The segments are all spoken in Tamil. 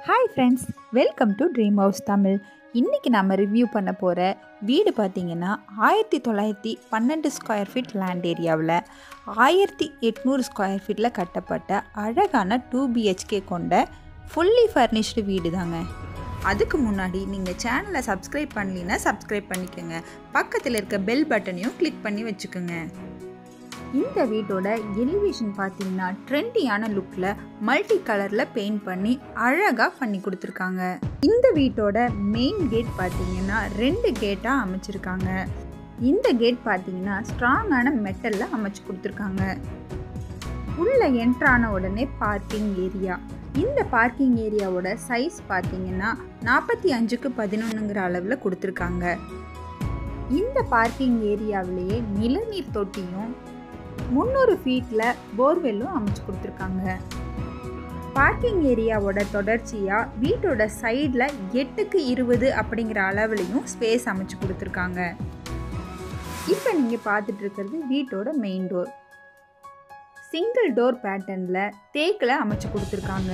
hi friends welcome to dream house Tamil இன்றைக்கி நம்ம ரிவ்யூ பண்ண போகிற வீடு பார்த்திங்கன்னா ஆயிரத்தி தொள்ளாயிரத்தி பன்னெண்டு ஸ்கொயர் ஃபீட் லேண்ட் ஏரியாவில் ஆயிரத்தி எட்நூறு ஸ்கொயர் ஃபீட்டில் கட்டப்பட்ட அழகான டூ பிஹெச்கே கொண்ட ஃபுல்லி ஃபர்னிஷ்டு வீடு தாங்க அதுக்கு முன்னாடி நீங்கள் சேனலை சப்ஸ்கிரைப் பண்ணலைன்னா சப்ஸ்கிரைப் பண்ணிக்கோங்க பக்கத்தில் இருக்க பெல் பட்டனையும் கிளிக் பண்ணி வச்சுக்கோங்க இந்த வீட்டோட எலிவேஷன் பார்த்தீங்கன்னா ட்ரெண்டியான லுக்கில் மல்டி கலரில் பெயிண்ட் பண்ணி அழகாக பண்ணி கொடுத்துருக்காங்க இந்த வீட்டோட மெயின் கேட் பார்த்தீங்கன்னா ரெண்டு கேட்டாக அமைச்சிருக்காங்க இந்த கேட் பார்த்தீங்கன்னா ஸ்ட்ராங்கான மெட்டலில் அமைச்சு கொடுத்துருக்காங்க உள்ள என்ட்ரான உடனே பார்க்கிங் ஏரியா இந்த பார்க்கிங் ஏரியாவோட சைஸ் பார்த்தீங்கன்னா நாற்பத்தி அஞ்சுக்கு பதினொன்றுங்கிற அளவில் கொடுத்துருக்காங்க இந்த பார்க்கிங் ஏரியாவிலேயே நிலநீர் தொட்டியும் முந்நூறு ஃபீட்டில் போர்வெல்லும் அமைச்சு கொடுத்துருக்காங்க பார்க்கிங் ஏரியாவோட தொடர்ச்சியாக வீட்டோட சைடில் எட்டுக்கு இருபது அப்படிங்கிற அளவுலையும் ஸ்பேஸ் அமைச்சு கொடுத்துருக்காங்க இப்போ நீங்கள் பார்த்துட்டு இருக்கிறது வீட்டோட மெயின் டோர் சிங்கிள் டோர் பேட்டர்னில் தேக்கில் அமைச்சு கொடுத்துருக்காங்க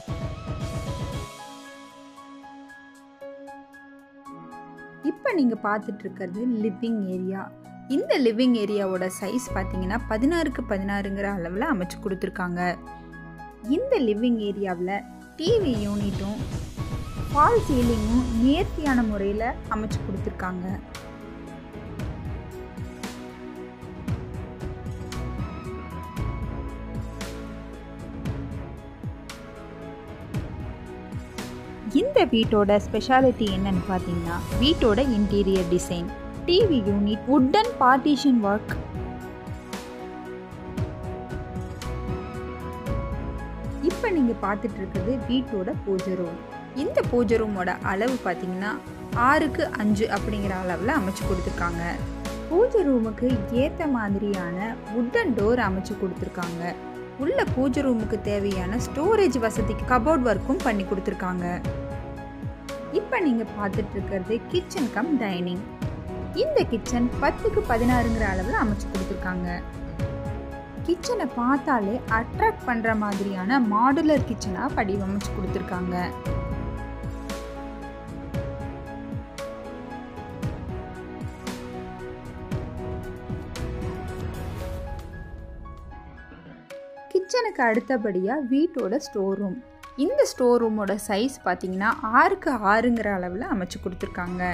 இப்போ நீங்கள் பார்த்துட்டு இருக்கிறது லிவிங் ஏரியா இந்த லிவிங் ஏரியாவோட சைஸ் பார்த்தீங்கன்னா பதினாறுக்கு பதினாறுங்கிற அளவில் அமைச்சு கொடுத்துருக்காங்க இந்த லிவிங் ஏரியாவில் டிவி யூனிட்டும் ஃபால் சீலிங்கும் நேர்த்தியான முறையில் அமைச்சு கொடுத்துருக்காங்க இந்த வீட்டோட ஸ்பெஷாலிட்டி என்னன்னு பார்த்தீங்கன்னா வீட்டோட interior design TV unit wooden partition work இப்போ நீங்கள் பார்த்துட்டு இருக்கிறது வீட்டோட பூஜை ரூம் இந்த பூஜை ரூமோட அளவு பார்த்தீங்கன்னா ஆறுக்கு அஞ்சு அப்படிங்கிற அளவில் அமைச்சு கொடுத்துருக்காங்க பூஜை ரூமுக்கு ஏற்ற மாதிரியான வுட்டன் டோர் அமைச்சு கொடுத்துருக்காங்க உள்ள பூஜை ரூமுக்கு தேவையான ஸ்டோரேஜ் வசதிக்கு கபோர்ட் ஒர்க்கும் பண்ணி கொடுத்துருக்காங்க இப்போ நீங்கள் பார்த்துட்டு இருக்கிறது கிச்சன் கம் டைனிங் இந்த கிச்சன் பத்துக்கு பதினாறுங்கிற அளவில் அமைச்சு கொடுத்துருக்காங்க கிச்சனை பார்த்தாலே அட்ராக்ட் பண்ணுற மாதிரியான மாடுலர் கிச்சனாக வடிவமைச்சு கொடுத்துருக்காங்க கிச்சனுக்கு அடுத்தபடியாக வீட்டோட ஸ்டோர் ரூம் இந்த ஸ்டோர் ரூமோட சைஸ் பார்த்தீங்கன்னா ஆறுக்கு ஆறுங்கிற அளவில் அமைச்சு கொடுத்துருக்காங்க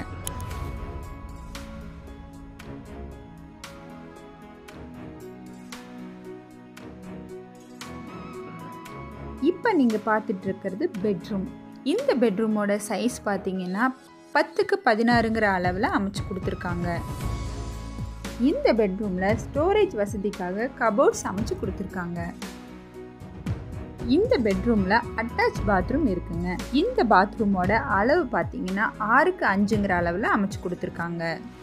இப்போ நீங்கள் பார்த்துட்டு இருக்கிறது பெட்ரூம் இந்த பெட்ரூமோட சைஸ் பார்த்தீங்கன்னா பத்துக்கு பதினாறுங்கிற அளவில் அமைச்சு கொடுத்துருக்காங்க இந்த பெட்ரூமில் ஸ்டோரேஜ் வசதிக்காக கபோர்ட்ஸ் அமைச்சு கொடுத்துருக்காங்க இந்த பெட்ரூமில் அட்டாச் பாத்ரூம் இருக்குங்க இந்த பாத்ரூமோட அளவு பார்த்தீங்கன்னா ஆறுக்கு அஞ்சுங்கிற அளவில் அமைச்சு கொடுத்துருக்காங்க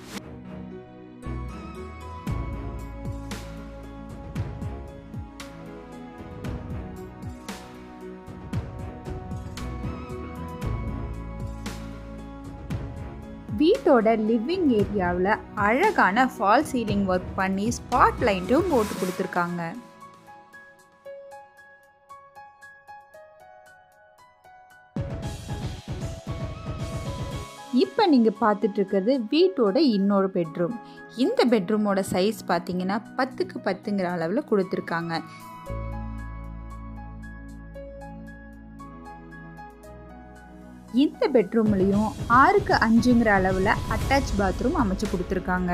வீட்டோட லிவிங் ஏரியாவில் அழகான ஃபால் சீலிங் ஒர்க் பண்ணி ஸ்பாட் லைட்டும் போட்டு கொடுத்துருக்காங்க இப்போ நீங்கள் பார்த்துட்டு இருக்கிறது வீட்டோட இன்னொரு பெட்ரூம் இந்த பெட்ரூமோட சைஸ் பார்த்தீங்கன்னா பத்துக்கு பத்துங்கிற அளவில் கொடுத்துருக்காங்க இந்த பெட்ரூம்லேயும் ஆறுக்கு அஞ்சுங்கிற அளவில் அட்டாச் பாத்ரூம் அமைச்சு கொடுத்துருக்காங்க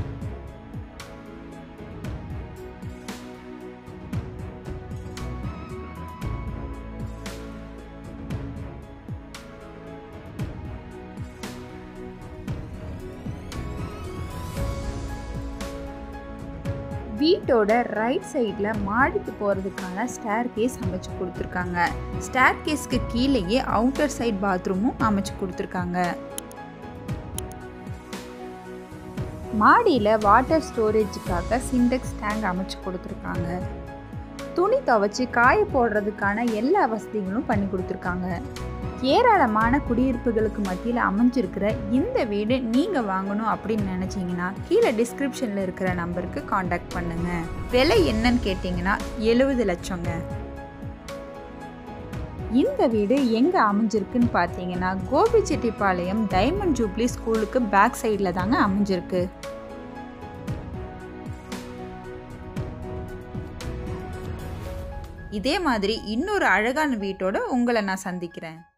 வீட்டோட ரைட் சைடில் மாடிக்கு போகிறதுக்கான ஸ்டேர் கேஸ் அமைச்சு கொடுத்துருக்காங்க ஸ்டேர் கேஸ்க்கு கீழேயே அவுட்டர் சைட் பாத்ரூமும் அமைச்சு கொடுத்துருக்காங்க மாடியில் வாட்டர் ஸ்டோரேஜுக்காக சிண்டெக்ஸ் டேங்க் அமைச்சு கொடுத்துருக்காங்க துணி துவைச்சி காய போடுறதுக்கான எல்லா வசதிகளும் பண்ணி கொடுத்துருக்காங்க ஏராளமான குடியிருப்புகளுக்கு மத்தியில் அமைஞ்சிருக்கிற இந்த வீடு நீங்கள் வாங்கணும் அப்படின்னு நினச்சிங்கன்னா கீழே டிஸ்கிரிப்ஷனில் இருக்கிற நம்பருக்கு காண்டாக்ட் பண்ணுங்கள் விலை என்னன்னு கேட்டிங்கன்னா எழுபது லட்சங்க இந்த வீடு எங்கே அமைஞ்சிருக்குன்னு பார்த்தீங்கன்னா கோபிச்செட்டிப்பாளையம் டைமண்ட் ஜூப்ளி ஸ்கூலுக்கு பேக் சைடில் தாங்க அமைஞ்சிருக்கு இதே மாதிரி இன்னொரு அழகான வீட்டோட உங்களை நான் சந்திக்கிறேன்